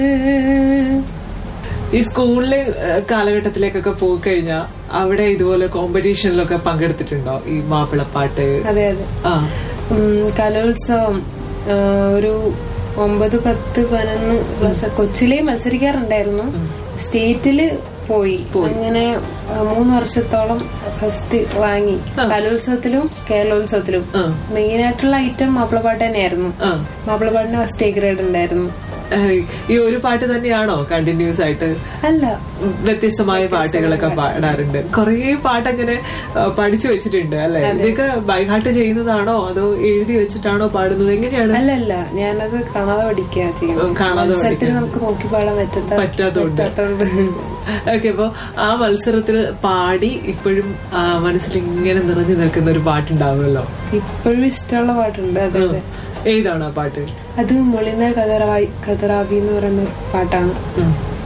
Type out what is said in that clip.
ഈ സ്കൂളിലെ ഏഹ്, കാലഘട്ടത്തിലേക്കൊക്കെ പോയി കഴിഞ്ഞാൽ അവിടെ ഇതുപോലെ കോമ്പറ്റീഷനിലൊക്കെ പങ്കെടുത്തിട്ടുണ്ടോ ഈ മാപ്പിളപ്പാട്ട് അതെ അതെ ആ ഉം, കലോത്സവം ആ, ഒരു ഒമ്പത് പത്ത് പതിനൊന്ന് ക്ലാസ് കൊച്ചിലെ മത്സരിക്കാറുണ്ടായിരുന്നു സ്റ്റേറ്റില് പോയി അങ്ങനെ ആ, മൂന്ന് വർഷത്തോളം ഫസ്റ്റ് വാങ്ങി കലോത്സവത്തിലും കേരളോത്സവത്തിലും ആ. മെയിൻ ആയിട്ടുള്ള ഐറ്റം മാപ്പിളപ്പാട്ട് തന്നെയായിരുന്നു ആ മാപ്പിളപ്പാട്ടിന് ഫസ്റ്റ് എ ഗ്രേഡ് ഉണ്ടായിരുന്നു ഏഹ്, ഈ ഒരു പാട്ട് തന്നെയാണോ കണ്ടിന്യൂസ് ആയിട്ട് അല്ല വ്യത്യസ്തമായ പാട്ടുകളൊക്കെ പാടാറുണ്ട് കുറേ പാട്ടങ്ങനെ ആ, പഠിച്ചു വെച്ചിട്ടുണ്ട് അല്ലെ ഇതൊക്കെ ബൈഹാർട്ട് ചെയ്യുന്നതാണോ അതോ എഴുതി വെച്ചിട്ടാണോ പാടുന്നത് എങ്ങനെയാണ് അല്ല അല്ല ഞാനത് കാണാതെ പഠിക്കുക ഉം, ചെയ്യുന്നത് കാണാതെ മത്സരത്തിന് നമുക്ക് നോക്കി പാടാൻ പറ്റാത്ത പറ്റാത്തതുകൊണ്ട്. പറ്റാത്തതുകൊണ്ട് ഓക്കെ അപ്പൊ ആ മത്സരത്തിൽ പാടി ഇപ്പോഴും ആ, മനസ്സിൽ ഇങ്ങനെ നിറഞ്ഞു നിൽക്കുന്ന ഒരു പാട്ടുണ്ടാവുമല്ലോ ഇപ്പോഴും ഇഷ്ടമുള്ള പാട്ടുണ്ട് അതെ അതെ ഏതാണ് ആ പാട്ട് അത് മൊളിന കതറായി കതറാബി എന്ന് പറയുന്ന ഒരു പാട്ടാണ് ഉം.